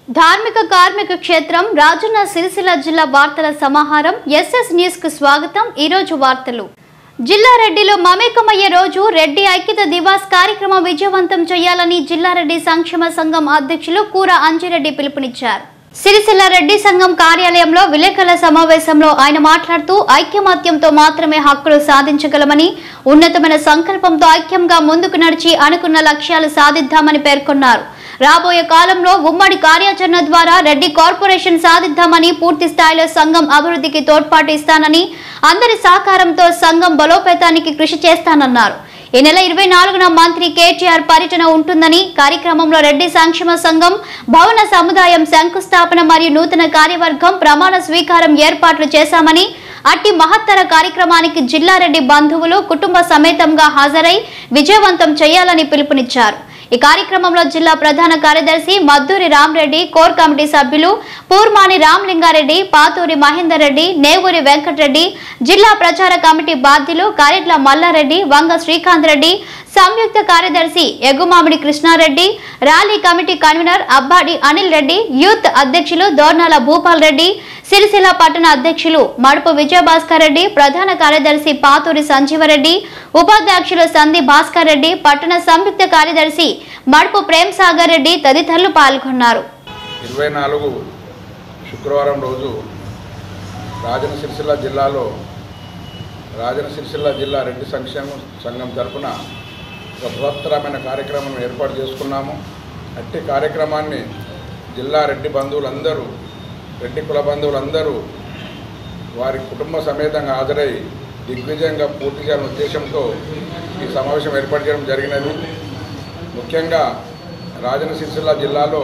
ధార్మిక కార్మిక క్షేత్రం రాజన్న సిరిసిల్ల జిల్లా వార్తల సమాహారం ఎస్ఎస్ న్యూస్ కు స్వాగతం ఈ రోజు వార్తలు జిల్లారెడ్డిలో మమేకమయ్యే రోజు రెడ్డి ఐక్యత దివాస్ కార్యక్రమం విజయవంతం చేయాలని జిల్లారెడ్డి సంక్షేమ సంఘం అధ్యక్షులు కూర అంజిరెడ్డి పిలుపునిచ్చారు సిరిసిల్ల రెడ్డి సంఘం కార్యాలయంలో విలేకరుల సమావేశంలో ఆయన మాట్లాడుతూ ఐక్యమత్యంతో మాత్రమే హక్కులు సాధించగలమని ఉన్నతమైన సంకల్పంతో ఐక్యంగా ముందుకు నడిచి అనుకున్న లక్ష్యాలు సాధిద్దామని పేర్కొన్నారు రాబోయే కాలంలో ఉమ్మడి కార్యాచరణ ద్వారా రెడ్డి కార్పొరేషన్ సాధిద్దామని పూర్తి స్థాయిలో సంఘం అభివృద్ధికి తోడ్పాటు ఇస్తానని అందరి సహకారంతో సంఘం బలోపేతానికి కృషి చేస్తానన్నారు ఈ నెల ఇరవై నాలుగున మంత్రి కేటీఆర్ పర్యటన ఉంటుందని కార్యక్రమంలో రెడ్డి సంక్షేమ సంఘం భవన సముదాయం శంకుస్థాపన మరియు నూతన కార్యవర్గం ప్రమాణ స్వీకారం ఏర్పాట్లు చేశామని అట్టి మహత్తర కార్యక్రమానికి జిల్లారెడ్డి బంధువులు కుటుంబ సమేతంగా హాజరై విజయవంతం చేయాలని పిలుపునిచ్చారు ఈ కార్యక్రమంలో జిల్లా ప్రధాన కార్యదర్శి మద్దూరి రామరెడ్డి కోర్ కమిటీ సభ్యులు పూర్మాని రామలింగారెడ్డి పాతూరి మహేందర్ రెడ్డి నేవూరి వెంకటరెడ్డి జిల్లా ప్రచార కమిటీ బాధ్యులు కారెట్ల మల్లారెడ్డి వంగ శ్రీకాంత్ రెడ్డి సంయుక్త కార్యదర్శి Egumamidi Krishnareddy rally committee convener Abbadi Anil Reddy youth అధ్యక్షులు దోర్నాల భూపాల్ రెడ్డి సిరిసిల్ల పట్టణ అధ్యక్షులు మడుపు విజయభాస్కర్ రెడ్డి ప్రధాన కార్యదర్శి పాతూరి సంజీవరెడ్డి ఉపాధ్యక్షులు సంధి భాస్కర్ రెడ్డి పట్టణ సంయుక్త కార్యదర్శి మడుపు ప్రేమ్ సాగర్ రెడ్డి తదితరులు పాల్గొన్నారు ఇరవై నాలుగు శుక్రవారం రోజు రాజన సిరిసిల్ల జిల్లాలో రాజన సిరిసిల్ల జిల్లా రెడ్డి సంక్షేమ సంఘం తరపున ఒక బృహత్తరమైన కార్యక్రమం ఏర్పాటు చేసుకున్నాము అట్టి కార్యక్రమాన్ని జిల్లా రెడ్డి బంధువులందరూ రెడ్డి కుల బంధువులందరూ వారి కుటుంబ సమేతంగా హాజరై దిగ్విజయంగా పూర్తి చేయాలనే ఉద్దేశంతో ఈ సమావేశం ఏర్పాటు చేయడం జరిగినది ముఖ్యంగా రాజన సిరిసిల్ల జిల్లాలో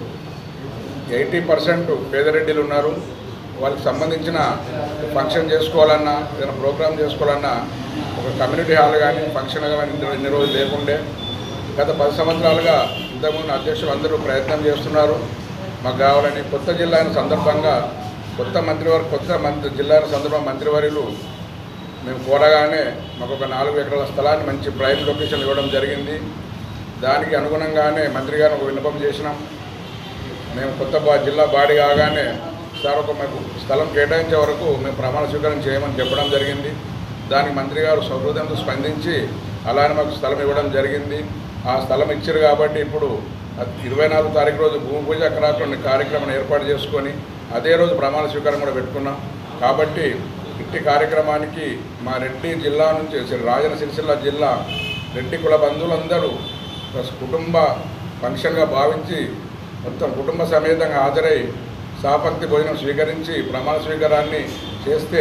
ఎయిటీ పర్సెంట్ పేదరెడ్డిలు ఉన్నారు వాళ్ళకి సంబంధించిన ఫంక్షన్ చేసుకోవాలన్నా ఏదైనా ప్రోగ్రామ్ చేసుకోవాలన్నా ఒక కమ్యూనిటీ హాల్ కానీ ఫంక్షన్ కానీ ఇన్ని- ఇన్ని రోజులు లేకుండే గత పది సంవత్సరాలుగా ఇంతకుముందు అధ్యక్షులు అందరూ ప్రయత్నం చేస్తున్నారు మాకు కావాలని కొత్త జిల్లా అయిన సందర్భంగా కొత్త మంత్రివారు కొత్త మంత్రి జిల్లా అయిన సందర్భంగా మంత్రివర్యులు మేము కోరగానే మాకు ఒక నాలుగు ఎకరాల స్థలాన్ని మంచి ప్రైమ్ లొకేషన్ ఇవ్వడం జరిగింది దానికి అనుగుణంగానే మంత్రి గారు ఒక విన్నపం చేసినాం మేము కొత్త బా జిల్లా బాడీ కాగానే సార్ ఒక మాకు స్థలం కేటాయించే వరకు మేము ప్రమాణ స్వీకారం చేయమని చెప్పడం జరిగింది దానికి మంత్రి గారు సహృదయంతో స్పందించి అలానే మాకు స్థలం ఇవ్వడం జరిగింది ఆ స్థలం ఇచ్చారు కాబట్టి ఇప్పుడు ఇరవై నాలుగు తారీఖు రోజు భూమి పూజ కార్యక్రమం కార్యక్రమం ఏర్పాటు చేసుకొని అదే రోజు ప్రమాణ స్వీకారం కూడా పెట్టుకున్నాం కాబట్టి ఇట్టి కార్యక్రమానికి మా రెడ్డి జిల్లా నుంచి సి- రాజన సిరిసిల్ల జిల్లా రెడ్డి కుల బంధువులందరూ ఒక కుటుంబ ఫంక్షన్గా భావించి మొత్తం కుటుంబ సమేతంగా హాజరై సాపక్తి భోజనం స్వీకరించి ప్రమాణ స్వీకారాన్ని చేస్తే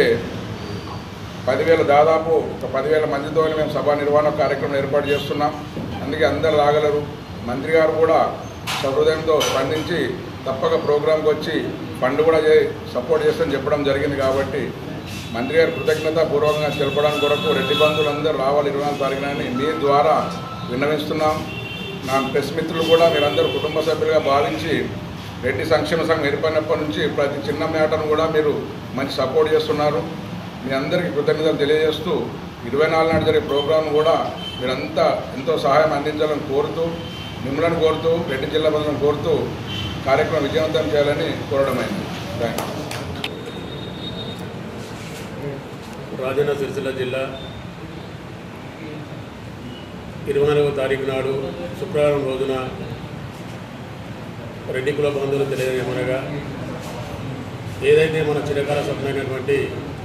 పదివేల దాదాపు ఒక పదివేల మందితో మేము సభా నిర్వహణ కార్యక్రమం ఏర్పాటు చేస్తున్నాం అందుకే అందరు రాగలరు మంత్రి గారు కూడా సహృదయంతో స్పందించి తప్పక ప్రోగ్రాంకి వచ్చి ఫండ్ కూడా చే సపోర్ట్ చేస్తామని చెప్పడం జరిగింది కాబట్టి మంత్రి గారు కృతజ్ఞత పూర్వకంగా తెలపడానికి కొరకు రెడ్డి బంధువులు అందరూ రావాలి ఇరవై నాలుగు తారీఖున అని మీ ద్వారా విన్నవిస్తున్నాం నా ప్రెస్ మిత్రులు కూడా మీరందరూ కుటుంబ సభ్యులుగా భావించి రెడ్డి సంక్షేమ సంఘం ఏర్పడినప్పటి నుంచి ప్రతి చిన్న మేటను కూడా మీరు మంచి సపోర్ట్ చేస్తున్నారు మీ అందరికీ కృతజ్ఞతలు తెలియజేస్తూ ఇరవై నాలుగు నాడు జరిగే ప్రోగ్రాం కూడా మీరంతా ఎంతో సహాయం అందించాలని కోరుతూ మిమ్మల్ని కోరుతూ రెడ్డి జిల్లా బంధువులను కోరుతూ కార్యక్రమం విజయవంతం చేయాలని కోరడమైంది థ్యాంక్ యూ రాజన్న సిరిసిల్ల జిల్లా ఇరవై నాలుగవ తారీఖు నాడు శుక్రవారం రోజున రెడ్డి కుల బంధువులు తెలియజేయమనగా ఏదైతే మన చిరకాల స్వప్నమైనటువంటి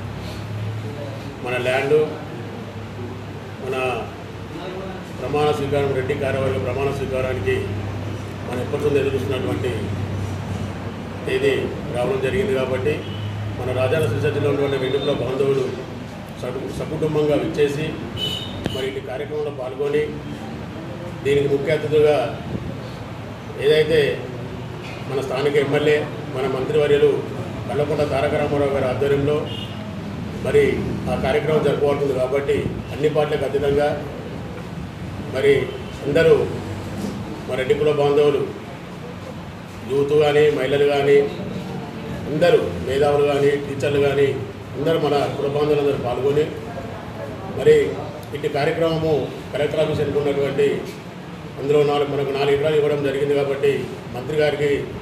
మన ల్యాండు మన ప్రమాణ స్వీకారం రెడ్డి కార్యవర్గ ప్రమాణ స్వీకారానికి మనం ఎప్పటికీ ఎదురుస్తున్నటువంటి తేదీ రావడం జరిగింది కాబట్టి మన రాజాల సిరిసిల్ల జిల్లా ఉన్నటువంటి రెడ్డి కుల బంధువులు సకు సకుటుంబంగా విచ్చేసి మరి ఇటు కార్యక్రమంలో పాల్గొని దీనికి ముఖ్య అతిథులుగా ఏదైతే మన స్థానిక ఎమ్మెల్యే మన మంత్రివర్యులు కల్లకొండ తారక రామారావు గారి ఆధ్వర్యంలో మరి ఆ కార్యక్రమం జరుపుకుంటుంది కాబట్టి అన్ని పార్టీలకు అతీతంగా మరి అందరూ మా రెడ్డి కుల బాంధవులు యూత్ కానీ మహిళలు కానీ అందరూ మేధావులు కానీ టీచర్లు కానీ అందరూ మన కుల బాంధవులందరూ పాల్గొని మరి ఇట్టి కార్యక్రమము కలెక్టర్ ఆఫీస్ ఎన్నుకున్నటువంటి అందులో నాలుగు మనకు నాలుగు ఎకరాలు ఇవ్వడం జరిగింది కాబట్టి మంత్రి గారికి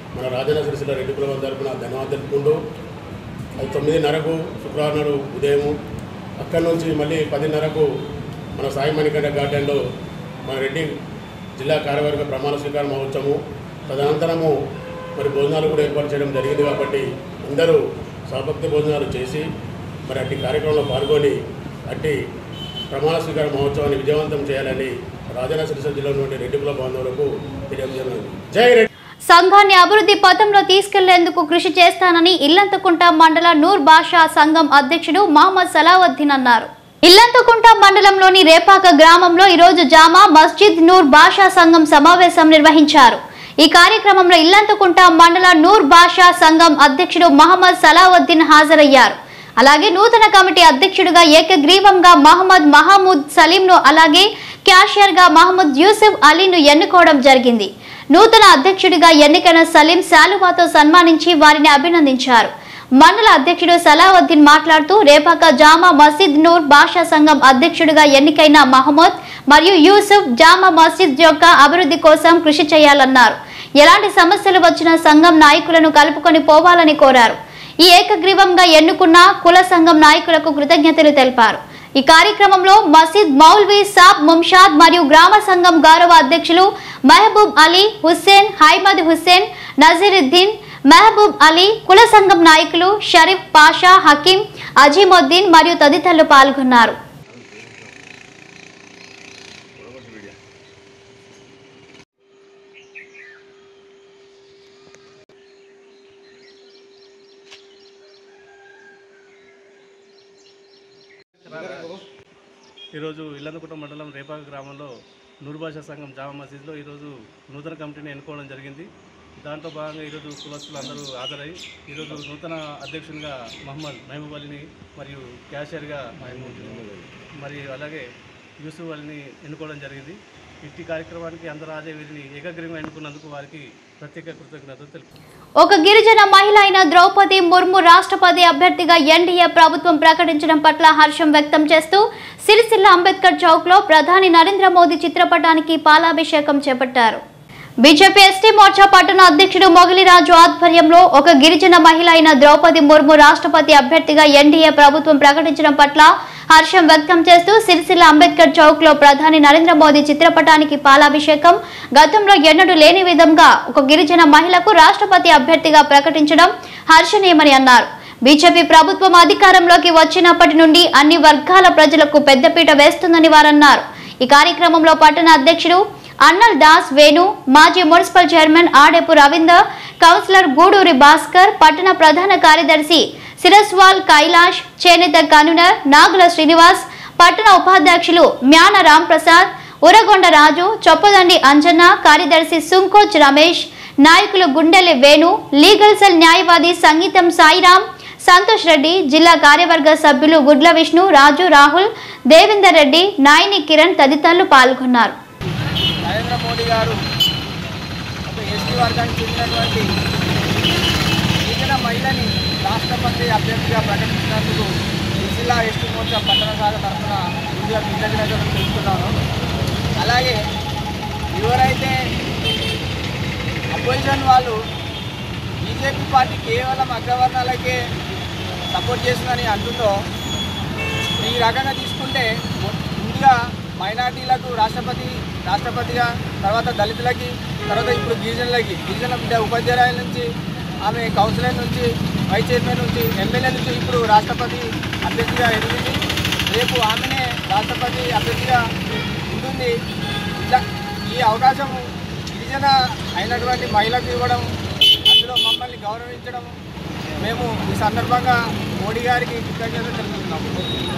మన రాజన్న సిరిసిల్ల రెడ్డి కులం తరపున ధన్యవాదాలు తెలుపుకుంటూ అది తొమ్మిదిన్నరకు శుక్రవారం నాడు ఉదయము అక్కడి నుంచి మళ్ళీ పదిన్నరకు మన సాయి మణికంఠ గార్డెన్లో మన రెడ్డి జిల్లా కార్యవర్గ ప్రమాణ స్వీకార మహోత్సవము తదనంతరము మరి భోజనాలు కూడా ఏర్పాటు చేయడం జరిగింది కాబట్టి అందరూ సభక్తి భోజనాలు చేసి మరి అట్టి కార్యక్రమంలో పాల్గొని అట్టి ప్రమాణ స్వీకార మహోత్సవాన్ని విజయవంతం చేయాలని రాజన్న సిరిసిల్ల జిల్లాలోని రెడ్డి కుల బాంధవులకు తెలియజేయడం జై రెడ్డి సంఘాన్ని అభివృద్ధి పథంలో తీసుకెళ్లేందుకు కృషి చేస్తానని ఇల్లంతకుంట మండల నూర్ భాషా సంఘం అధ్యక్షుడు మహమ్మద్ సలావుద్దీన్ అన్నారు ఇల్లంతకుంట మండలంలోని రేపాక గ్రామంలో ఈరోజు జామా మస్జిద్ నూర్ భాషా సంఘం సమావేశం నిర్వహించారు ఈ కార్యక్రమంలో ఇల్లంతకుంట మండల నూర్ భాషా సంఘం అధ్యక్షుడు మహమ్మద్ సలావుద్దీన్ హాజరయ్యారు అలాగే నూతన కమిటీ అధ్యక్షుడిగా ఏకగ్రీవంగా మహమ్మద్ మహమూద్ సలీంను అలాగే క్యాషియర్గా మహమ్మద్ యూసుఫ్ అలీను ఎన్నుకోవడం జరిగింది నూతన అధ్యక్షుడిగా ఎన్నికైన సలీం శాలువాతో సన్మానించి వారిని అభినందించారు మండల అధ్యక్షుడు సలావుద్దీన్ మాట్లాడుతూ రేపాక జామా మసీద్ నూర్ భాషా సంఘం అధ్యక్షుడిగా ఎన్నికైన మహమ్మద్ మరియు యూసుఫ్ జామా మసీద్ యొక్క అభివృద్ధి కోసం కృషి చేయాలన్నారు ఎలాంటి సమస్యలు వచ్చినా సంఘం నాయకులను కలుపుకొని పోవాలని కోరారు ఈ ఏకగ్రీవంగా ఎన్నుకున్న కుల సంఘం నాయకులకు కృతజ్ఞతలు తెలిపారు ఈ కార్యక్రమంలో మసీద్ మౌల్వీ సాబ్ ముంషాద్ మరియు గ్రామ సంఘం గౌరవ అధ్యక్షులు మహబూబ్ అలీ హుస్సేన్ హైమద్ హుస్సేన్ నజీరుద్దీన్ మహబూబ్ అలీ కుల సంఘం నాయకులు షరీఫ్ పాషా హకీం అజీముద్దీన్ మరియు తదితరులు పాల్గొన్నారు ఈరోజు ఇల్లందుకుంట మండలం రేపాక గ్రామంలో నూరుభాషా సంఘం జామా మసీద్లో ఈరోజు నూతన కమిటీని ఎన్నుకోవడం జరిగింది దాంట్లో భాగంగా ఈరోజు కులస్తులు అందరూ హాజరై ఈరోజు నూతన అధ్యక్షునిగా మహమ్మద్ మహబూబ్ అలీని మరియు క్యాషియర్గా మరియు అలాగే యూసుఫ్ అలీని ఎన్నుకోవడం జరిగింది ఇట్టి కార్యక్రమానికి అందరూ హాజరు వీరిని ఏకగ్రీవంగా ఎన్నుకున్నందుకు వారికి ప్రత్యేక కృతజ్ఞతలు తెలుపు ఒక గిరిజన మహిళ అయిన ద్రౌపది ముర్ము రాష్ట్రపతి అభ్యర్థిగా ఎన్డీఏ ప్రభుత్వం ప్రకటించడం పట్ల హర్షం వ్యక్తం చేస్తూ సిరిసిల్ల అంబేద్కర్ చౌక్ లో ప్రధాని నరేంద్ర మోదీ చిత్రపటానికి పాలాభిషేకం చేపట్టారు బీజేపీ ఎస్టీ మోర్చా పట్టణ అధ్యక్షుడు మొగలిరాజు ఆధ్వర్యంలో ఒక గిరిజన మహిళ అయిన ద్రౌపది ముర్ము రాష్ట్రపతి అభ్యర్థిగా ఎన్డీఏ ప్రభుత్వం ప్రకటించడం పట్ల హర్షం వ్యక్తం చేస్తూ సిరిసిల్ల అంబేద్కర్ చౌక్ లో ప్రధాని నరేంద్ర మోదీ చిత్రపటానికి పాలాభిషేకం గతంలో ఎన్నడూ లేని విధంగా ఒక గిరిజన మహిళకు రాష్ట్రపతి అభ్యర్థిగా ప్రకటించడం హర్షణీయమని అన్నారు బీజేపీ ప్రభుత్వం అధికారంలోకి వచ్చినప్పటి నుండి అన్ని వర్గాల ప్రజలకు పెద్దపీట వేస్తుందని వారన్నారు ఈ కార్యక్రమంలో పట్టణ అధ్యక్షుడు అన్నల్ దాస్ వేణు మాజీ municipal chairman Adepu Ravinder councillor Guduri Bhaskar పట్టణ ప్రధాన కార్యదర్శి సిరస్వాల్ కైలాష్ చేనేత కన్వీనర్ నాగుల శ్రీనివాస్ పట్టణ ఉపాధ్యక్షులు మ్యాన రాంప్రసాద్ ఉరగొండ రాజు చొప్పదండి అంజన్న కార్యదర్శి సుంకోచ్ రమేష్ నాయకులు గుండెలి వేణు లీగల్ సెల్ న్యాయవాది సంగీతం సాయిరాం సంతోష్ రెడ్డి జిల్లా కార్యవర్గ సభ్యులు గుడ్ల విష్ణు రాజు రాహుల్ దేవేందర్ రెడ్డి నాయని కిరణ్ తదితరులు పాల్గొన్నారు నరేంద్ర మోడీ గారు ఒక ఎస్టీ వర్గానికి చెందినటువంటి గిరిజన మహిళని రాష్ట్రపతి అభ్యర్థిగా ప్రకటించినందుకు జిల్లా ఎస్టీ మోర్చా పట్టణ శాఖ తరఫున ముందుగా కృతజ్ఞతలు తెలుపుతున్నాను అలాగే ఎవరైతే అపోజిషన్ వాళ్ళు బీజేపీ పార్టీ కేవలం అగ్రవర్ణాలకే సపోర్ట్ చేస్తుందని అంటుందో ఈ రకంగా తీసుకుంటే ముందుగా మైనార్టీలకు రాష్ట్రపతి రాష్ట్రపతిగా తర్వాత దళితులకి తర్వాత ఇప్పుడు గిరిజనులకి గిరిజన బిడ్డ ఉపాధ్యాయుల నుంచి ఆమె కౌన్సిలర్ నుంచి వైస్ చైర్మన్ నుంచి ఎమ్మెల్యే నుంచి ఇప్పుడు రాష్ట్రపతి అభ్యర్థిగా ఎదిగింది రేపు ఆమెనే రాష్ట్రపతి అభ్యర్థిగా ఉంటుంది ఇట్లా ఈ అవకాశం గిరిజన అయినటువంటి మహిళకు ఇవ్వడం అందులో మమ్మల్ని గౌరవించడం మేము ఈ సందర్భంగా మోడీ గారికి కృతజ్ఞతలు తెలుపుతున్నాము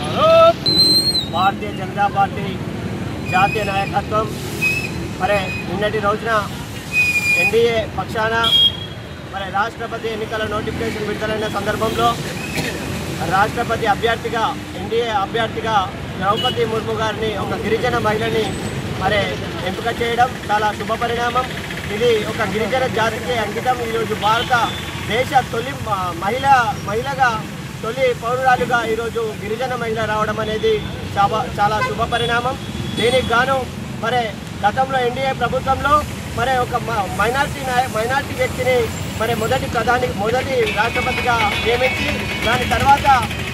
భారతీయ జనతా పార్టీ జాతీయ నాయకత్వం మరి నిన్నటి రోజున ఎన్డీఏ పక్షాన మరి రాష్ట్రపతి ఎన్నికల నోటిఫికేషన్ విడుదలైన సందర్భంలో రాష్ట్రపతి అభ్యర్థిగా ఎన్డీఏ అభ్యర్థిగా ద్రౌపది ముర్ము గారిని ఒక గిరిజన మహిళని మరి ఎంపిక చేయడం చాలా శుభ పరిణామం ఇది ఒక గిరిజన జాతికి అంకితం ఈరోజు భారత దేశ తొలి మ- మహిళ మహిళగా తొలి పౌరురాలుగా ఈరోజు గిరిజన మహిళ రావడం అనేది చాలా చాలా శుభ పరిణామం దీనికి గాను మరి గతంలో ఎన్డీఏ ప్రభుత్వంలో మరి ఒక మైనార్టీ నాయ మైనార్టీ వ్యక్తిని మరి మొదటి ప్రధాని మొదటి రాష్ట్రపతిగా నియమించి దాని తర్వాత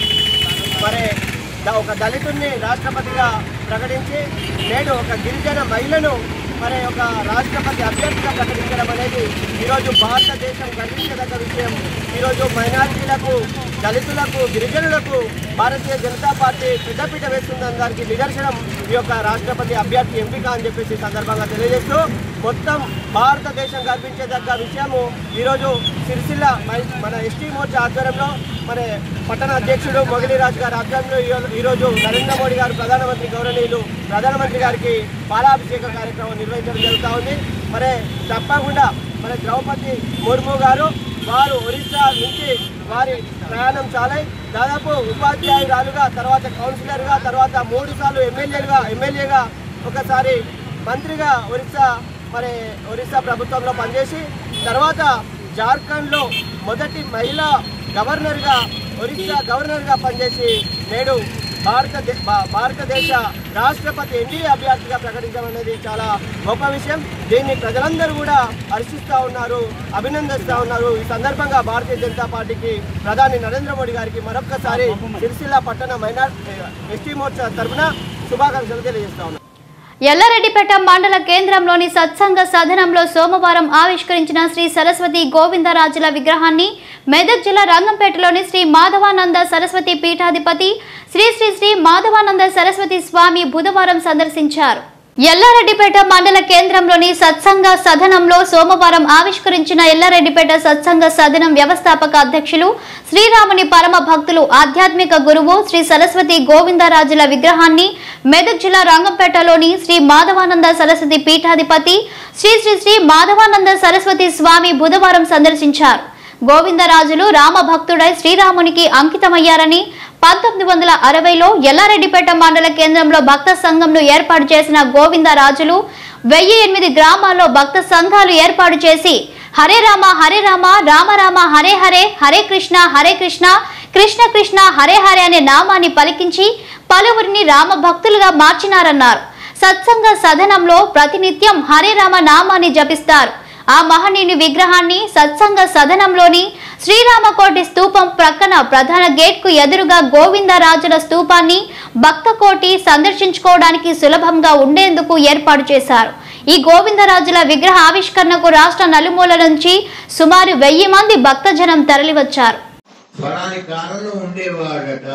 మరి ద- ఒక దళితుడిని రాష్ట్రపతిగా ప్రకటించి నేడు ఒక గిరిజన మహిళను మరి ఒక రాష్ట్రపతి అభ్యర్థిగా ప్రకటించడం అనేది ఈరోజు భారతదేశం గర్వించదగ్గ విషయం ఈరోజు మైనారిటీలకు దళితులకు గిరిజనులకు భారతీయ జనతా పార్టీ పెద్దపీట వేస్తుందని దానికి నిదర్శనం ఈ యొక్క రాష్ట్రపతి అభ్యర్థి ఎంపిక అని చెప్పేసి ఈ సందర్భంగా తెలియజేస్తూ మొత్తం భారతదేశం గర్వించేదగ్గ విషయము ఈరోజు సిరిసిల్ల మై- మన ఎస్టీ మోర్చా ఆధ్వర్యంలో మరి పట్టణ అధ్యక్షుడు మొగిలిరాజు గారి ఆధ్వర్యంలో ఈ- ఈరోజు నరేంద్ర మోడీ గారు ప్రధానమంత్రి గౌరవనీయులు ప్రధానమంత్రి గారికి పాలాభిషేక కార్యక్రమం నిర్వహించడం జరుగుతూ ఉంది మరి తప్పకుండా మన ద్రౌపది ముర్ము గారు వారు ఒరిస్సా నుంచి వారి ప్రయాణం చాలై దాదాపు ఉపాధ్యాయురాలుగా తర్వాత కౌన్సిలర్గా తర్వాత మూడు సార్లు ఎమ్మెల్యేలుగా ఎమ్మెల్యేగా ఒకసారి మంత్రిగా ఒరిస్సా మరి ఒరిస్సా ప్రభుత్వంలో పనిచేసి తర్వాత జార్ఖండ్లో మొదటి మహిళా గవర్నర్గా ఒరిస్సా గవర్నర్గా పనిచేసి నేడు భారతదే భా- భారతదేశ రాష్ట్రపతి ఎన్డీఏ అభ్యర్థిగా ప్రకటించడం అనేది చాలా గొప్ప విషయం దీన్ని ప్రజలందరూ కూడా హర్షిస్తూ ఉన్నారు అభినందిస్తూ ఉన్నారు ఈ సందర్భంగా భారతీయ జనతా పార్టీకి ప్రధాని నరేంద్ర మోడీ గారికి మరొక్కసారి సిరిసిల్ల పట్టణ మైనార్టీ ఎస్టీ మోర్చా తరఫున శుభాకాంక్షలు తెలియజేస్తా ఉన్నాను ఎల్లారెడ్డిపేట మండల కేంద్రంలోని సత్సంగ సదనంలో సోమవారం ఆవిష్కరించిన శ్రీ సరస్వతి గోవిందరాజుల విగ్రహాన్ని మెదక్ జిల్లా రంగంపేటలోని శ్రీ మాధవానంద సరస్వతి పీఠాధిపతి శ్రీ శ్రీ శ్రీ మాధవానంద సరస్వతి స్వామి బుధవారం సందర్శించారు ఎల్లారెడ్డిపేట మండల కేంద్రంలోని సత్సంగ సదనంలో సోమవారం ఆవిష్కరించిన ఎల్లారెడ్డిపేట సత్సంగ సదనం వ్యవస్థాపక అధ్యక్షులు శ్రీరాముని పరమ భక్తులు ఆధ్యాత్మిక గురువు శ్రీ సరస్వతి గోవిందరాజుల విగ్రహాన్ని మెదక్ జిల్లా రంగంపేటలోని శ్రీ మాధవానంద సరస్వతి పీఠాధిపతి శ్రీ శ్రీ శ్రీ మాధవానంద సరస్వతి స్వామి బుధవారం సందర్శించారు గోవిందరాజులు రామభక్తుడై శ్రీరామునికి అంకితమయ్యారని పంతొమ్మిది వందల అరవైలో ఎల్లారెడ్డిపేట మండల కేంద్రంలో భక్త సంఘంను ఏర్పాటు చేసిన గోవిందరాజులు వెయ్యి ఎనిమిది గ్రామాల్లో భక్త సంఘాలు ఏర్పాటు చేసి హరే రామ హరే రామ రామ రామ హరే హరే హరే కృష్ణ హరే కృష్ణ కృష్ణ కృష్ణ హరే హరే అనే నామాన్ని పలికించి పలువురిని రామ భక్తులుగా మార్చినారన్నారు సత్సంగ సదనంలో ప్రతినిత్యం హరే రామ నామాన్ని జపిస్తారు ఆ మహనీయుని విగ్రహాన్ని సత్సంగ సదనంలోని శ్రీరామకోటి స్తూపం ప్రక్కన ప్రధాన గేట్ కు ఎదురుగా గోవిందరాజుల స్తూపాన్ని భక్తకోటి సందర్శించుకోవడానికి సులభంగా ఉండేందుకు ఏర్పాటు చేశారు ఈ గోవిందరాజుల విగ్రహ ఆవిష్కరణకు రాష్ట్ర నలుమూల నుంచి సుమారు వెయ్యి మంది భక్తజనం తరలివచ్చారు ఫలాని కాలంలో ఉండేవాడట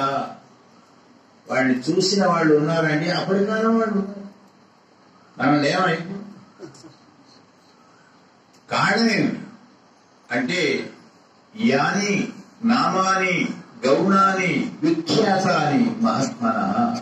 వాడిని చూసిన వాళ్ళు ఉన్నారండి అప్పటి కాలం వాళ్ళు ఉన్నారు. మనం లేమైపు కారణం ఏమిటి అంటే యాని నామాని గౌణాని విఖ్యాతాని మహాత్మన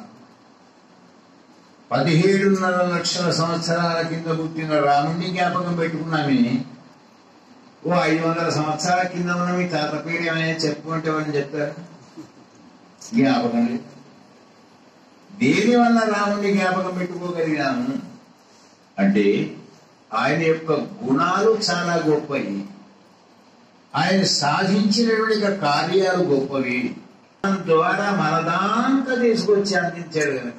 పదిహేడున్నర లక్షల సంవత్సరాల కింద పుట్టిన రాముణ్ణి జ్ఞాపకం పెట్టుకున్నామే ఓ ఐదు వందల సంవత్సరాల కింద ఉన్న మీ తాత పేరు ఏమైనా చెప్పుకుంటే వాళ్ళని చెప్తారు జ్ఞాపకం లేదు దేని వల్ల రాముడిని జ్ఞాపకం పెట్టుకోగలిగాము అంటే ఆయన యొక్క గుణాలు చాలా గొప్పవి ఆయన సాధించినటువంటి కార్యాలు గొప్పవి దాని ద్వారా మనదాంతా తీసుకొచ్చి అందించాడు కనుక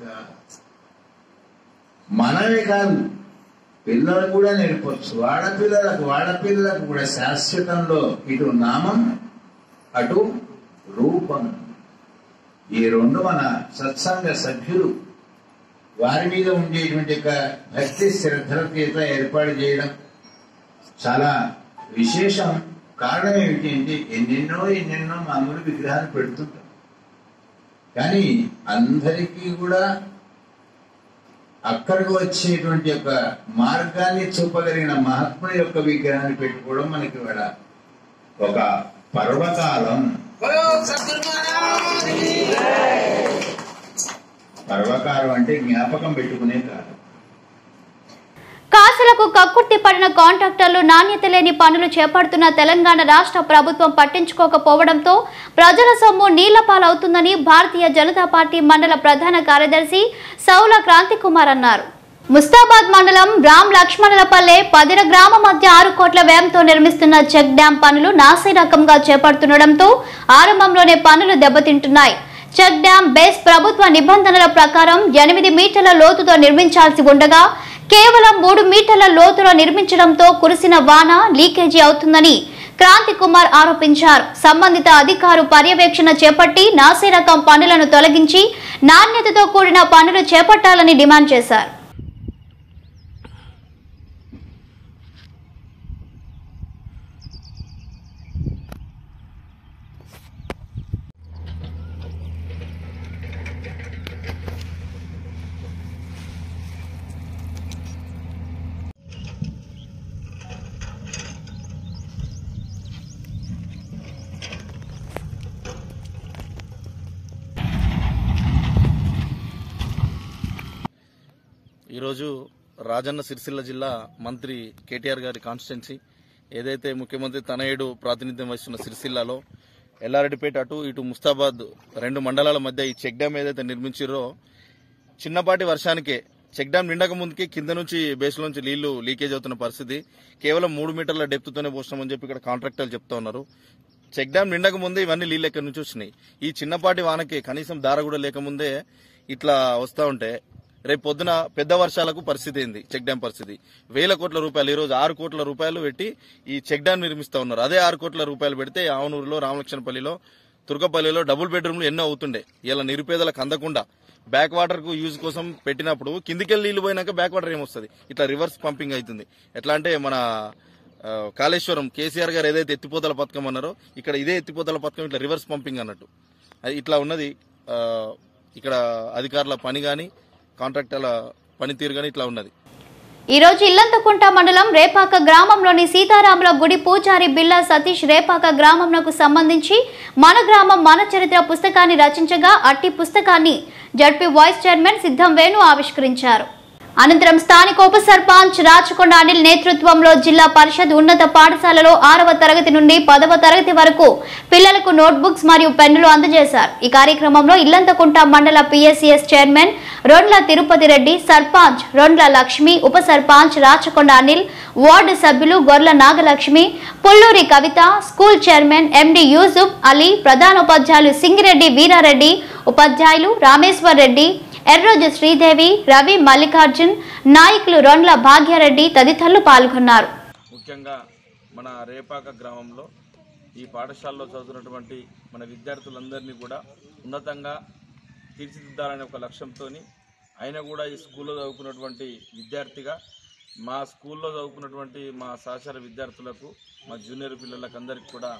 మనమే కాదు పిల్లలకు కూడా నేర్పచ్చు ఆడపిల్లలకు ఆడపిల్లలకు కూడా శాశ్వతంలో ఇటు నామం అటు రూపం ఈ రెండు మన సత్సంగ సభ్యులు వారి మీద ఉండేటువంటి ఒక భక్తి శ్రద్ధల చేత ఏర్పాటు చేయడం చాలా విశేషం కారణం ఏమిటి అంటే ఎన్నెన్నో ఎన్నెన్నో మామూలు విగ్రహాలు పెడుతుంటాం కానీ అందరికీ కూడా అక్కడికి వచ్చేటువంటి యొక్క మార్గాన్ని చూపగలిగిన మహాత్ముడి యొక్క విగ్రహాన్ని పెట్టుకోవడం మనకి ఇక్కడ ఒక పర్వకాలం పర్వకాలం అంటే జ్ఞాపకం పెట్టుకునే కాలం కాసులకు కక్కుర్తి పడిన కాంట్రాక్టర్లు నాణ్యత లేని పనులు చేపడుతున్న తెలంగాణ రాష్ట్ర ప్రభుత్వం పట్టించుకోకపోవడంతో ప్రజల సొమ్ము నీళ్ల పాలవుతుందని భారతీయ జనతా పార్టీ మండల ప్రధాన కార్యదర్శి సౌల క్రాంతి కుమార్ అన్నారు ముస్తాబాద్ మండలం రామ్ లక్ష్మణులపల్లె పదిర గ్రామ మధ్య ఆరు కోట్ల వ్యయంతో నిర్మిస్తున్న చెక్ డ్యాం పనులు నాసి రకంగా చేపడుతుండటంతో ఆరంభంలోనే పనులు దెబ్బతింటున్నాయి చెక్ డ్యాం బేస్ ప్రభుత్వ నిబంధనల ప్రకారం ఎనిమిది మీటర్ల లోతుతో నిర్మించాల్సి ఉండగా కేవలం మూడు మీటర్ల లోతులో నిర్మించడంతో కురిసిన వాన లీకేజీ అవుతుందని క్రాంతి కుమార్ ఆరోపించారు సంబంధిత అధికారు పర్యవేక్షణ చేపట్టి నాసి రకం పనులను తొలగించి నాణ్యతతో కూడిన పనులు చేపట్టాలని డిమాండ్ చేశారు ఈరోజు రాజన్న సిరిసిల్ల జిల్లా మంత్రి కేటీఆర్ గారి కాన్స్టిట్యున్సీ ఏదైతే ముఖ్యమంత్రి తనయుడు ప్రాతినిధ్యం వహిస్తున్న సిరిసిల్లలో ఎల్లారెడ్డిపేట అటు ఇటు ముస్తాబాద్ రెండు మండలాల మధ్య ఈ చెక్ డ్యామ్ ఏదైతే నిర్మించారో చిన్నపాటి వర్షానికే చెక్ డ్యామ్ నిండక ముందుకే కింద నుంచి బేస్ నుంచి నీళ్లు లీకేజ్ అవుతున్న పరిస్థితి కేవలం మూడు మీటర్ల డెప్త్తోనే పోసినామని చెప్పి ఇక్కడ కాంట్రాక్టర్లు చెప్తా ఉన్నారు చెక్ డ్యామ్ నిండక ముందే ఇవన్నీ నీళ్ళు ఎక్కడి నుంచి వచ్చినాయి ఈ చిన్నపాటి వానకి కనీసం దార కూడా లేకముందే ఇట్లా వస్తా ఉంటే రేపు పొద్దున పెద్ద వర్షాలకు పరిస్థితి ఏంది చెక్ డ్యామ్ పరిస్థితి వేల కోట్ల రూపాయలు ఈ రోజు ఆరు కోట్ల రూపాయలు పెట్టి ఈ చెక్ డ్యామ్ నిర్మిస్తా ఉన్నారు అదే ఆరు కోట్ల రూపాయలు పెడితే ఆవనూరులో రామలక్ష్మణపల్లిలో తుర్కపల్లిలో డబుల్ బెడ్రూమ్లు ఎన్నో అవుతుండే ఇలా నిరుపేదలకు అందకుండా బ్యాక్ వాటర్ కు యూజ్ కోసం పెట్టినప్పుడు కిందికెళ్ళి నీళ్లు పోయినాక బ్యాక్ వాటర్ ఏమొస్తుంది ఇట్లా రివర్స్ పంపింగ్ అవుతుంది ఎట్లా అంటే మన ఆ, కాళేశ్వరం కేసీఆర్ గారు ఏదైతే ఎత్తిపోతల పథకం అన్నారో ఇక్కడ ఇదే ఎత్తిపోతల పథకం ఇట్లా రివర్స్ పంపింగ్ అన్నట్టు అది ఇట్లా ఉన్నది ఆ, ఇక్కడ అధికారుల పని గాని కాంట్రాక్టర్ల పనితీరు గాని ఇట్లా ఉన్నది ఈ రోజు ఇల్లంతకుంట మండలం రేపాక గ్రామంలోని సీతారాముల గుడి పూజారి బిల్లా సతీష్ రేపాక గ్రామంకు సంబంధించి మన గ్రామం మన చరిత్ర పుస్తకాన్ని రచించగా అట్టి పుస్తకాన్ని జడ్పీ వైస్ చైర్మన్ సిద్ధం వేణు ఆవిష్కరించారు అనంతరం స్థానిక ఉప సర్పంచ్ రాచకొండ అనిల్ నేతృత్వంలో జిల్లా పరిషత్ ఉన్నత పాఠశాలలో ఆరవ తరగతి నుండి పదవ తరగతి వరకు పిల్లలకు నోట్బుక్స్ మరియు పెన్నులు అందజేశారు ఈ కార్యక్రమంలో ఇల్లంతకుంట మండల పిఎస్సిఎస్ చైర్మన్ రొండ్ల తిరుపతి రెడ్డి సర్పంచ్ రొండ్ల లక్ష్మి ఉప సర్పంచ్ రాచకొండ అనిల్ వార్డు సభ్యులు Gorla Nagalakshmi Pulluri Kavitha school chairman MD Yusuf Ali ప్రధానోపాధ్యాయులు సింగిరెడ్డి వీరారెడ్డి ఉపాధ్యాయులు రామేశ్వర్ రెడ్డి ఎర్రోజు శ్రీదేవి రవి మల్లికార్జున్ నాయకులు రొండ్ల భాగ్యారెడ్డి తదితరులు పాల్గొన్నారు ముఖ్యంగా మన రేపాక గ్రామంలో ఈ పాఠశాలలో చదువుతున్నటువంటి మన విద్యార్థులందరినీ కూడా ఉన్నతంగా తీర్చిదిద్దాలనే ఒక లక్ష్యంతో అయినా కూడా ఈ స్కూల్లో చదువుకున్నటువంటి విద్యార్థిగా మా స్కూల్లో చదువుకున్నటువంటి మా సహచర విద్యార్థులకు మా జూనియర్ పిల్లలకు అందరికీ కూడా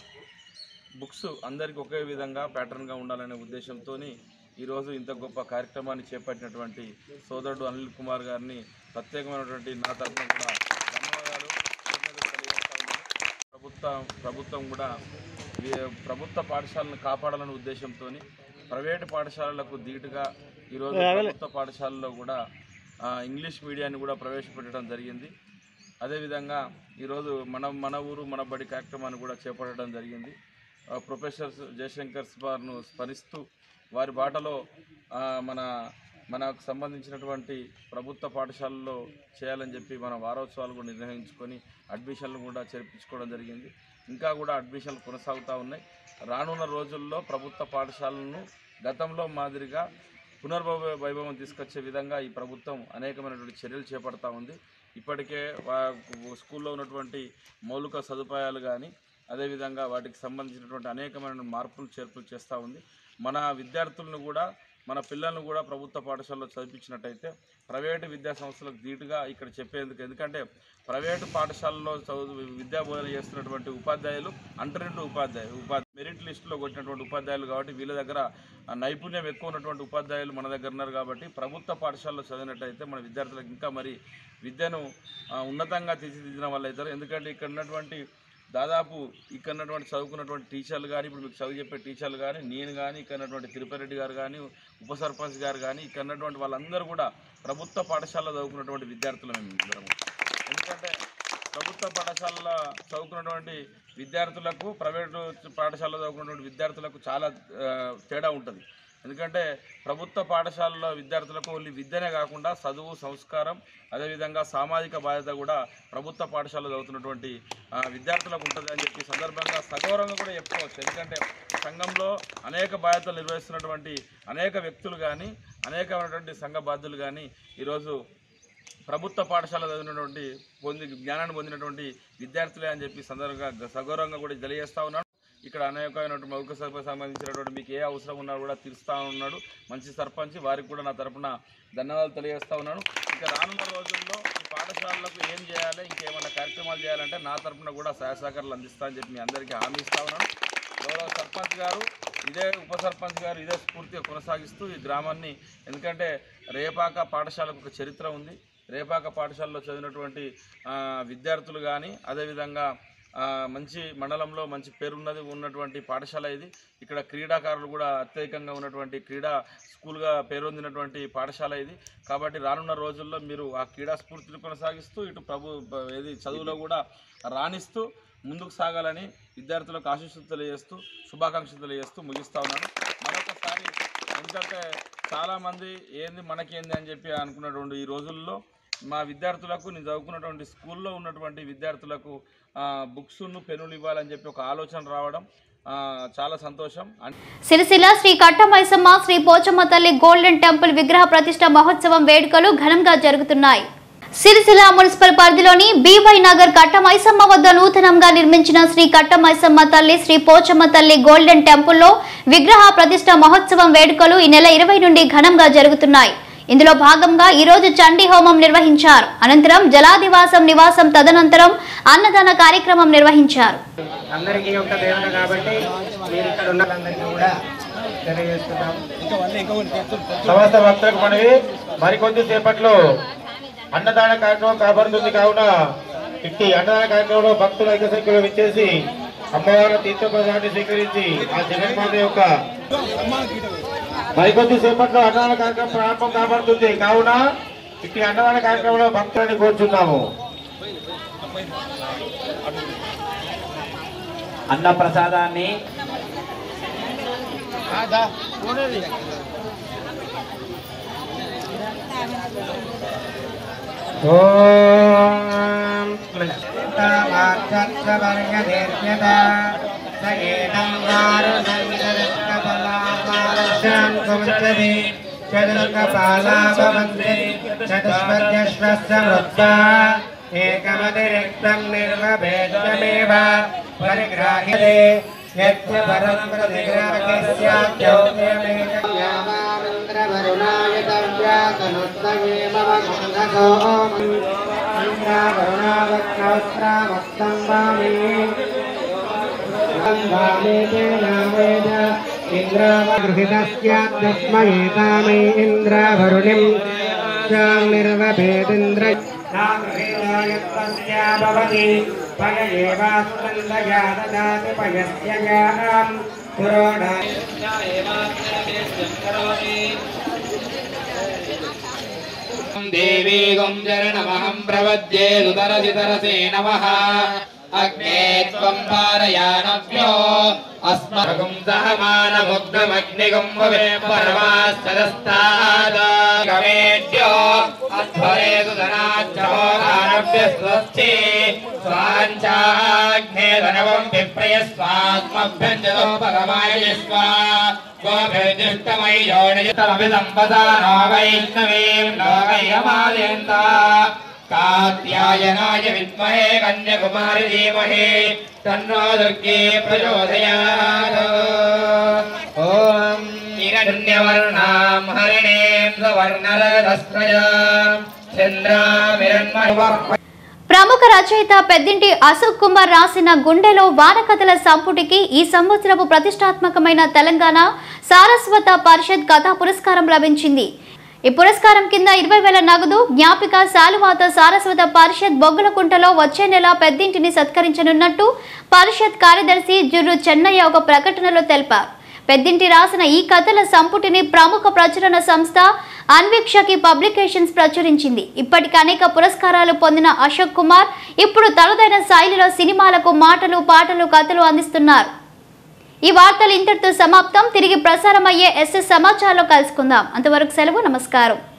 బుక్స్ అందరికీ ఒకే విధంగా ప్యాటర్న్గా ఉండాలనే ఉద్దేశంతో ఈరోజు ఇంత గొప్ప కార్యక్రమాన్ని చేపట్టినటువంటి సోదరుడు అనిల్ కుమార్ గారిని ప్రత్యేకమైనటువంటి నా తరఫున కూడా ధన్యవాదాలు కృతజ్ఞతలు తెలియజేస్తా ఉన్నాను. ప్రభుత్వం ప్రభుత్వం కూడా వీ- ప్రభుత్వ పాఠశాలను కాపాడాలనే ఉద్దేశంతో ప్రైవేటు పాఠశాలలకు ధీటుగా ఈరోజు ప్రభుత్వ పాఠశాలలో కూడా ఆ, ఇంగ్లీష్ మీడియాన్ని కూడా ప్రవేశపెట్టడం జరిగింది అదేవిధంగా ఈరోజు మన మన ఊరు మన బడి కార్యక్రమాన్ని కూడా చేపట్టడం జరిగింది ఆ, ప్రొఫెసర్ జయశంకర్ వారిను స్మరిస్తూ వారి బాటలో ఆ, మన మనకు సంబంధించినటువంటి ప్రభుత్వ పాఠశాలలో చేయాలని చెప్పి మన వారోత్సవాలు కూడా నిర్వహించుకొని అడ్మిషన్లు కూడా చేర్పించుకోవడం జరిగింది ఇంకా కూడా అడ్మిషన్లు కొనసాగుతూ ఉన్నాయి రానున్న రోజుల్లో ప్రభుత్వ పాఠశాలను గతంలో మాదిరిగా పునర్భవ వైభవం తీసుకొచ్చే విధంగా ఈ ప్రభుత్వం అనేకమైనటువంటి చర్యలు చేపడతా ఉంది ఇప్పటికే వా- స్కూల్లో ఉన్నటువంటి మౌలిక సదుపాయాలు కానీ అదేవిధంగా వాటికి సంబంధించినటువంటి అనేకమైన మార్పులు చేర్పులు చేస్తూ ఉంది మన విద్యార్థులను కూడా మన పిల్లలను కూడా ప్రభుత్వ పాఠశాలలో చదివించినట్టయితే ప్రైవేటు విద్యా సంస్థలకు ధీటుగా ఇక్కడ చెప్పేందుకు ఎందుకంటే ప్రైవేటు పాఠశాలలో చదువు విద్యా బోధన చేస్తున్నటువంటి ఉపాధ్యాయులు అంటరెంటు ఉపాధ్యాయులు ఉపాధి మెరిట్ లిస్టులో కొట్టినటువంటి ఉపాధ్యాయులు కాబట్టి వీళ్ళ దగ్గర ఆ నైపుణ్యం ఎక్కువ ఉన్నటువంటి ఉపాధ్యాయులు మన దగ్గర ఉన్నారు కాబట్టి ప్రభుత్వ పాఠశాలలో చదివినట్టయితే మన విద్యార్థులకు ఇంకా మరి విద్యను ఆ, ఉన్నతంగా తీర్చిదిద్దిన వాళ్ళు అవుతారు ఎందుకంటే ఇక్కడ ఉన్నటువంటి దాదాపు ఇక్కడ ఉన్నటువంటి చదువుకున్నటువంటి టీచర్లు కానీ ఇప్పుడు మీకు చదువు చెప్పే టీచర్లు కానీ నేను కానీ ఇక్కడ ఉన్నటువంటి తిరుపతి రెడ్డి గారు కానీ ఉప సర్పంచ్ గారు కానీ ఇక్కడ ఉన్నటువంటి వాళ్ళందరూ కూడా ప్రభుత్వ పాఠశాలలో చదువుకున్నటువంటి విద్యార్థులు మేము ఇద్దరము ఎందుకంటే ప్రభుత్వ పాఠశాలలో చదువుకున్నటువంటి విద్యార్థులకు ప్రైవేటు పాఠశాలలో చదువుకున్నటువంటి విద్యార్థులకు చాలా ఆ, తేడా ఉంటుంది ఎందుకంటే ప్రభుత్వ పాఠశాలలో విద్యార్థులకు ఓన్లీ విద్యనే కాకుండా చదువు సంస్కారం అదేవిధంగా సామాజిక బాధ్యత కూడా ప్రభుత్వ పాఠశాలలో చదువుతున్నటువంటి ఆ, విద్యార్థులకు ఉంటుంది అని చెప్పి సందర్భంగా సగౌరవంగా కూడా చెప్పుకోవచ్చు ఎందుకంటే సంఘంలో అనేక బాధ్యతలు నిర్వహిస్తున్నటువంటి అనేక వ్యక్తులు కానీ అనేకమైనటువంటి సంఘ బాధ్యులు కానీ ఈరోజు ప్రభుత్వ పాఠశాల చదివినటువంటి పొంది జ్ఞానాన్ని పొందినటువంటి విద్యార్థులే అని చెప్పి సందర్భంగా సగౌరవంగా కూడా తెలియజేస్తా ఉన్నాను ఇక్కడ అనేకమైనటువంటి మౌలిక సభకు సంబంధించినటువంటి మీకు ఏ అవసరం ఉన్నా కూడా తీరుస్తా ఉన్నాడు మంచి సర్పంచ్ వారికి కూడా నా తరపున ధన్యవాదాలు తెలియజేస్తా ఉన్నాను ఇక రానున్న రోజుల్లో ఈ పాఠశాలలకు ఏం చేయాలి ఇంకేమైనా కార్యక్రమాలు చేయాలంటే నా తరపున కూడా సహాయ సహకారాలు అందిస్తా అని చెప్పి మీ అందరికీ హామీ ఇస్తా ఉన్నాను గౌరవ సర్పంచ్ గారు ఇదే ఉప సర్పంచ్ గారు ఇదే స్ఫూర్తిగా కొనసాగిస్తూ ఈ గ్రామాన్ని ఎందుకంటే రేపాక పాఠశాలకు ఒక చరిత్ర ఉంది రేపాక పాఠశాలలో చదివినటువంటి ఆ, విద్యార్థులు కానీ అదేవిధంగా ఆ, మంచి మండలంలో మంచి పేరున్నది ఉన్నటువంటి పాఠశాల ఇది ఇక్కడ క్రీడాకారులు కూడా అత్యధికంగా ఉన్నటువంటి క్రీడా స్కూల్గా పేరొందినటువంటి పాఠశాల ఇది కాబట్టి రానున్న రోజుల్లో మీరు ఆ క్రీడా స్ఫూర్తిని కొనసాగిస్తూ ఇటు ప్రభు ఏది చదువులో కూడా రాణిస్తూ ముందుకు సాగాలని విద్యార్థులకు ఆశీస్సులు తెలియజేస్తూ శుభాకాంక్షలు తెలియజేస్తూ ముగిస్తా ఉన్నాను మరొకసారి ఎందుకంటే చాలామంది ఏంది మనకేంది అని చెప్పి అనుకున్నటువంటి ఈ రోజుల్లో మా విద్యార్థులకు నేను చదువుకున్నటువంటి స్కూల్లో ఉన్నటువంటి విద్యార్థులకు బుక్స్ను పెన్నులు ఇవ్వాలని చెప్పి ఒక ఆలోచన రావడం ఆ, చాలా సంతోషం అన్- సిరిసిల్ల శ్రీ కట్టమైసమ్మ శ్రీ పోచమ్మ తల్లి గోల్డెన్ టెంపుల్ విగ్రహ ప్రతిష్ట మహోత్సవం వేడుకలు ఘనంగా జరుగుతున్నాయి సిరిసిల్ల మున్సిపల్ పరిధిలోని బీవై నగర్ కట్టమైసమ్మ వద్ద నూతనంగా నిర్మించిన శ్రీ కట్టమైసమ్మ తల్లి శ్రీ పోచమ్మ తల్లి గోల్డెన్ టెంపుల్లో విగ్రహ ప్రతిష్ట మహోత్సవం వేడుకలు ఈ నెల ఇరవై నుండి ఘనంగా జరుగుతున్నాయి ఇందులో భాగంగా ఈ రోజు చండీ హోమం నిర్వహించారు అనంతరం జలాదివాసం నివాసం తదనంతరం అన్నదాన కార్యక్రమం నిర్వహించారు అందరికీ ఒక దేవుడు కాబట్టి మీరు ఇక్కడ ఉన్న వాళ్ళందరికీ కూడా తెలియజేస్తున్నాం సమస్త భక్తులకు మనవి మరికొద్ది సేపట్లో అన్నదాన కార్యక్రమం కాబడుతుంది కావున ఇట్టి అన్నదాన కార్యక్రమంలో భక్తులు ఐక్య సంఖ్యలో విచ్చేసి అమ్మవారి తీర్థప్రసాదాన్ని స్వీకరించి ఆ జగన్మాత యొక్క మరికొద్ది సేపట్లో అన్నదాన కార్యక్రమం ప్రారంభం కాబడుతుంది కావున ఇట్టి అన్నదాన కార్యక్రమంలో భక్తులని కోరుచున్నాము అన్న ప్రసాదాన్ని ఓం వర్గదీర్ఘత సగేతం వారుణం కుమంచది చతుర్కపాలా భవంతి చతుష్పద్యశ్వస్య వృత్తా ఏకమతిరిక్తం నిర్వభేద్యమేవ పరిగ్రాహ్యతే యత్ర పరం ప్రతిగ్రాహ్యస్యాద్యౌత్యమేకయామామంత్రవరుణాయ తవ్యాకనుత్తయేమవగంధసో ఇంద్రావరుణావక్రౌత్రామస్తం వామి ఇంద్రావగృహితస్యాత్మయేతామై ఇంద్రావరుణిం నిర్వభేదింద్ర భవతి పయయేవాస్కందయా దదాతి పయస్య యాం పురోడా దేవీ గుంజరణమహం ప్రవద్యే సుతరసితరసే నమః అగ్నే త్వం పారయానవ్యో అస్మగం సహమానముగ్నమగ్నిగం భవే పరమాస్తదస్తాద గమేడ్యో అధ్వరే సుధనాచ్చోదానవ్య స్వస్తి స్వాంచాగ్నే ధనవం విప్రయ స్వాత్మభ్యంజతో పరమాయ స్వా గోభిర్దిష్టమయోనితమభిసంపదానో వైష్ణవీం లోకయమాలయంత కాత్యాయనాయ విద్మహే కన్యకుమారి ధీమహి తన్నో దుర్గే ప్రచోదయాత్ ఓం హిరణ్యవర్ణాం హరిణీం సువర్ణరథస్రజాం చంద్రామిరణ్మహ ప్రముఖ రచయిత పెద్దింటి అశోక్ కుమార్ రాసిన గుండెలో వానకథల సంపుటికి ఈ సంవత్సరపు ప్రతిష్టాత్మకమైన తెలంగాణ సారస్వత పరిషత్ కథా పురస్కారం లభించింది ఈ పురస్కారం కింద ఇరవై వేల నగదు జ్ఞాపిక శాలువాత సారస్వత పరిషత్ బొగ్గులకుంటలో వచ్చే నెల పెద్దింటిని సత్కరించనున్నట్టు పరిషత్ కార్యదర్శి జుర్రు చెన్నయ్య ఒక ప్రకటనలో తెలిపారు పెద్దింటి రాసిన ఈ కథల సంపుటిని ప్రముఖ ప్రచురణ సంస్థ అన్వీక్షకి పబ్లికేషన్స్ ప్రచురించింది ఇప్పటికి అనేక పురస్కారాలు పొందిన అశోక్ కుమార్ ఇప్పుడు తనదైన శైలిలో సినిమాలకు మాటలు పాటలు కథలు అందిస్తున్నారు ఈ వార్తలు ఇంతటితో సమాప్తం తిరిగి ప్రసారమయ్యే ఎస్ఎస్ సమాచారంలో కలుసుకుందాం అంతవరకు సెలవు నమస్కారం